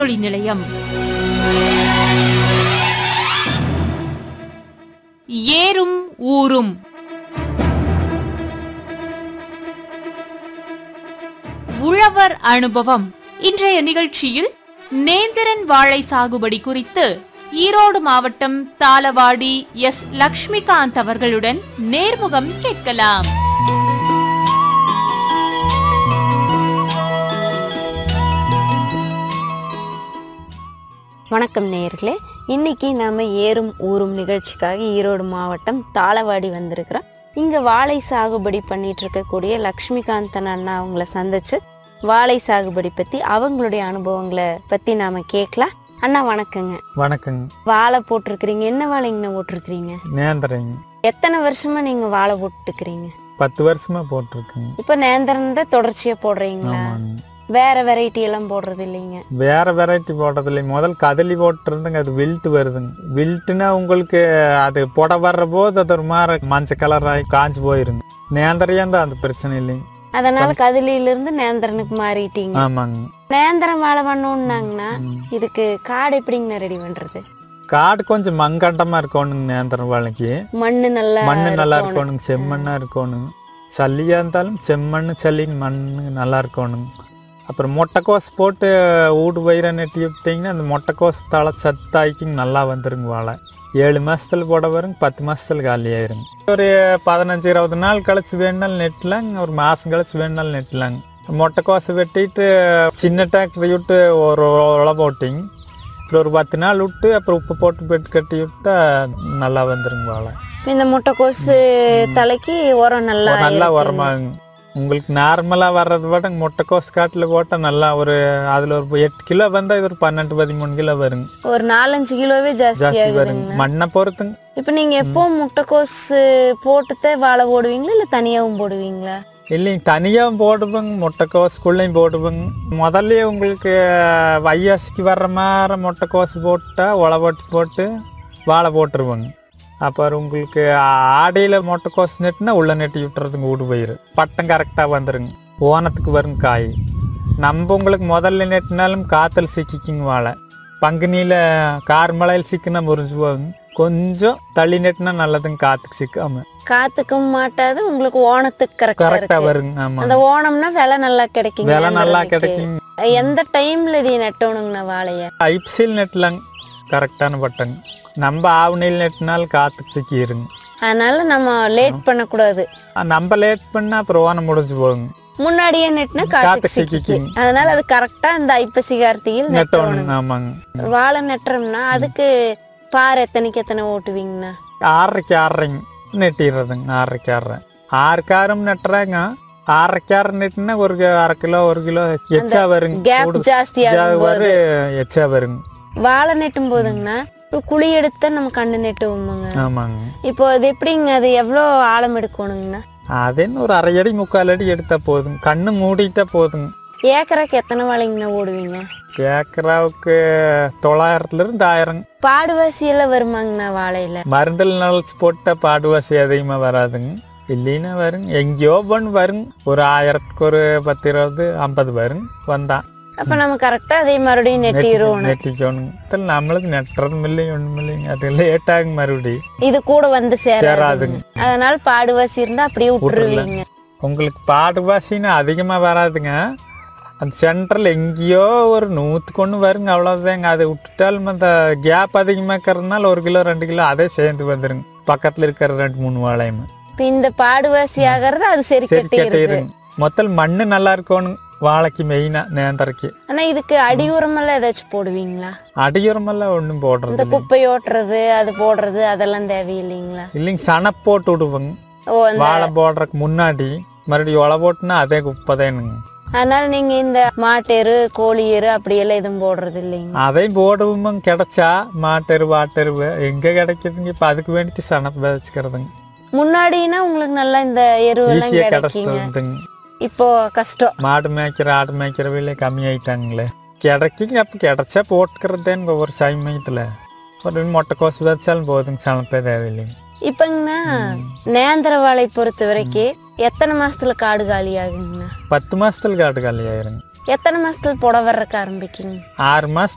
வானொலி நிலையம் ஏறும் ஊரும் உழவர் அனுபவம் இன்றைய நிகழ்ச்சியில் நேந்திரன் வாழை சாகுபடி குறித்து ஈரோடு மாவட்டம் தாளவாடி எஸ் லக்ஷ்மிகாந்த் அவர்களுடன் நேர்முகம் கேட்கலாம் வணக்கம் நேயர்களே இன்னைக்கு நாம ஏறும் ஊரும் நிகழ்ச்சிக்காக ஈரோடு மாவட்டம் தாளவாடி வந்திருக்கிறோம் இங்க வாழை சாகுபடி பண்ணிட்டு இருக்கக்கூடிய லக்ஷ்மிகாந்தன் அண்ணா அவங்கள சந்திச்சு வாழை சாகுபடி பத்தி அவங்களுடைய அனுபவங்களை பத்தி நாம கேட்கலாம் அண்ணா வணக்கங்க வணக்கங்க வாழை போட்டிருக்கிறீங்க என்ன வாழைங்கண்ணா போட்டிருக்கிறீங்க நேந்திரங்க எத்தனை வருஷமா நீங்க வாழை போட்டுக்கிறீங்க பத்து வருஷமா போட்டிருக்குங்க இப்ப நேந்திரன் தான் தொடர்ச்சியா போடுறீங்களா ஆமாங்க வேற வெரைட்டி எல்லாம் போடுறது இல்லைங்க வேற வெரைட்டி போடுறது இல்லை முதல் கதலி போட்டிருந்துங்க அது வில்ட்டு வருதுங்க வில்ட்டுனா உங்களுக்கு அது புட வர்ற போது அது ஒரு மாதிரி மஞ்சள் கலர் ஆகி காஞ்சு போயிருங்க நேந்திரையும் தான் அந்த பிரச்சனை இல்லைங்க அதனால கதிலில இருந்து நேந்திரனுக்கு மாறிட்டீங்க ஆமாங்க நேந்திரம் வாழை பண்ணணும்னாங்கன்னா ம். இதுக்கு காடு எப்படிங்கண்ணா ரெடி பண்றது காடு கொஞ்சம் மங்கண்டமா இருக்கணுங்க நேந்திரம் வாழைக்கு மண்ணு நல்லா மண்ணு நல்லா இருக்கணும். இருக்கணுங்க செம்மண்ணா இருக்கணுங்க சல்லியா இருந்தாலும் செம்மண்ணு சல்லி மண்ணு நல்லா இருக்கணுங்க அப்புறம் முட்டைக்கோஸ் போட்டு ஊடு பயிரை நெட்டி விட்டிங்கன்னா அந்த முட்டைக்கோஸ் தலை சத்தாய்க்கிங்க நல்லா வந்துருங்க வாழை ஏழு மாசத்துல போட வருங்க பத்து மாசத்துல காலி ஆயிருங்க ஒரு பதினஞ்சு இருபது நாள் கழிச்சு வேணுனாலும் நெட்டலாங்க ஒரு மாசம் கழிச்சு வேணுனாலும் நெட்டலாங்க முட்டைக்கோசை வெட்டிட்டு சின்ன டிராக்டர் விட்டு ஒரு உழை போட்டிங்க அப்புறம் ஒரு பத்து நாள் விட்டு அப்புறம் உப்பு போட்டு பெட் கட்டி விட்டா நல்லா வந்துருங்க வாழை இந்த முட்டைக்கோசு தலைக்கு உரம் நல்லா ஒரு நல்லா இருக்குங்க. உரமாகுங்க உங்களுக்கு நார்மலா வர்றதை விட முட்டைக்கோஸ் காட்டுல போட்டா நல்லா ஒரு அதுல ஒரு எட்டு கிலோ வந்தா இது ஒரு பன்னெண்டு பதிமூணு கிலோ வருங்க ஒரு நாலஞ்சு கிலோவே ஜாஸ்தி ஜாஸ்தி வருங்க ஆகுதுங்க மண்ணை பொறுத்துங்க இப்ப நீங்க எப்போ முட்டைக்கோசு போட்டுதான் வாழை போடுவீங்களா இல்ல தனியாவும் போடுவீங்களா இல்லைங்க தனியாகவும் போடுவேங்க முட்டைக்கோசுக்குள்ளேயும் போடுவேங்க முதல்லயே உங்களுக்கு வையாசிக்கு வர்ற மாதிரி முட்டைக்கோசு போட்டா உழவட்டி போட்டு வாழை போட்டுருவாங்க அப்புறம் உங்களுக்கு ஆடையில் முட்டைக்கோசு நெட்டுனா உள்ள நெட்டி விட்டுறதுங்க ஊடு பயிர் பட்டம் கரெக்டாக வந்துருங்க ஓனத்துக்கு வரும் காய் நம்ம உங்களுக்கு முதல்ல நெட்டினாலும் காற்றுல சிக்கிக்குங்க வாழை பங்குனியில் கார் மழையில் சிக்கினா முறிஞ்சு போகுங்க கொஞ்சம் தள்ளி நெட்டினா நல்லதுங்க காற்றுக்கு சிக்காம காத்துக்கும் மாட்டாது உங்களுக்கு ஓணத்துக்கு கரெக்டா கரெக்டாக இருக்கு வருங்க ஆமாம் அந்த ஓணம்னா விலை நல்லா கிடைக்குங்க விலை நல்லா நேந்திரனுக்கு. கிடைக்குங்க எந்த டைம்ல இது நட்டணுங்கண்ணா வாழைய ஐப்சில் நெட்லாங்க கரெக்டான பட்டங்க நம்ம ஆவணியில் நெட்டினால் காற்றுக்கு சிக்கிடுங்க அதனால நம்ம லேட் பண்ணக்கூடாது நம்ம லேட் பண்ணா அப்புறம் ஓனம் முடிஞ்சு போகுங்க முன்னாடியே நெட்டினா காத்துக்கு காத்துக்கு சிக்கிக்கு சிக்கிக்குங்க. அதனால அது கரெக்டா இந்த ஐப்பசி கார்த்திகையில் நெட்டணும் நெட்டோணுங்க ஆமாங்க வாழை நட்டுறோம்னா அதுக்கு பார் எத்தனைக்கு எத்தனை ஓட்டுவீங்கண்ணா ஆறரைக்கு ஆறரைங்க நெட்டிடுறதுங்க ஆறரைக்கு ஆறரை ஆறு காரம் நட்டுறாங்க ஆறரைக்கு ஆறு நெட்டினா ஒரு கி- அரை கிலோ ஒரு கிலோ எச்சா வருங்க கேப் கூடு- ஜாஸ்தி ஜா- ஆகும் வரு எச்சா வருங்க வாழை நெட்டும் போதுங்கண்ணா இப்போ குழி எடுத்து நம்ம கண்ணு நெட்டுவோமுங்க ஆமாங்க இப்போ அது எப்படிங்க அது எவ்வளோ ஆழம் எடுக்கணுங்கண்ணா அதேன்னு ஒரு அரை அடி முக்கால் அடி எடுத்தா போதுங்க கண்ணு மூடிட்டா போதுங்க ஏக்கராக்கு எத்தனை வாழைங்கண்ணா ஓடுவீங்க ஏக்கராவுக்கு தொள்ளாயிரத்துல இருந்து ஆயிரம் பாடுவாசி எல்லாம் வருமாங்கண்ணா வாழையில மருந்தில் நலச்சு போட்டா பாடுவாசி அதிகமா வராதுங்க இல்லைன்னா வருங்க எங்கேயோ ஒன்று வருங்க ஒரு ஆயிரத்துக்கு ஒரு பத்து இருபது ஐம்பது வருங்க வந்தான் அப்ப நம்ம கரெக்டா அதே மறுபடியும் நெட்டிடுவோம் நெட்டிக்கோணுங்க நம்மளுக்கு நெட்டுறதும் இல்லைங்க ஒன்றும் இல்லைங்க அது லேட் ஆகுங்க மறுபடியும் இது கூட வந்து சேராதுங்க சேராதுங்க அதனால பாடுவாசி இருந்தா அப்படியே விட்டுருவீங்க உங்களுக்கு பாடுவாசின்னு அதிகமா வராதுங்க அந்த சென்டரில் எங்கேயோ ஒரு நூற்றுக்கு ஒன்று வருங்க அவ்வளோதாங்க அதை விட்டுட்டாலும் அந்த கேப் அதிகமாக இருக்கிறதுனால ஒரு கிலோ ரெண்டு கிலோ அதே சேர்ந்து வந்துருங்க பக்கத்தில் இருக்கிற ரெண்டு மூணு வாழையும் இப்ப இந்த பாடுவாசி ஆகிறது அது சரி சரி கட்டிடுது கட்டிடுங்க மொத்தம் மண்ணு நல்லா இருக்கணும் வாழைக்கு மெயினாக நேந்தரைக்கு ஆனா இதுக்கு அடி உரமெல்லாம் ஏதாச்சும் போடுவீங்களா அடியுரமெல்லாம் ஒன்றும் போடுறது இந்த இல்லை குப்பை ஓட்டுறது அது போடுறது அதெல்லாம் தேவையில்லைங்களா இல்லைங்க சனப் போட்டு விடுவோங்க ஓ அந்த வாழை போடுறதுக்கு முன்னாடி மறுபடியும் உழை போட்டுனா அதே குப்பை தானுங்க அதனால நீங்க இந்த மாட்டெரு கோழி எரு அப்படியெல்லாம் எதுவும் போடுறது இல்லைங்க அதையும் போடுவோம் கிடைச்சா மாட்டெரு வாட்டெரு எங்க கிடைக்குதுங்க இப்ப அதுக்கு வேண்டிட்டு சனப் விதைச்சுக்கிறதுங்க முன்னாடினா உங்களுக்கு நல்லா இந்த எருவெல்லாம் ஈஸியா கிடைக்குங்க கிடைச்சிருதுங்க இப்போ கஷ்டம் மாடு மேய்க்கிற ஆடு மேய்க்கிற விலை கம்மி ஆயிட்டாங்களே கிடைக்குங்க அப்ப கிடைச்சா போட்டுக்கிறதேன்னு ஒவ்வொரு சமயத்துல ஒரு மொட்டை கோசு வச்சாலும் போதுங்க சனப்பே தேவையில்லைங்க இப்பங்கண்ணா நேந்திர வாழை பொறுத்த வரைக்கும் எத்தனை மாசத்துல காடு காலி ஆகுங்கண்ணா பத்து மாசத்துல காடு காலி ஆயிருங்க எத்தனை மாசத்துல புடவை வர்றக்க ஆரம்பிக்குங்க ஆறு மாசம்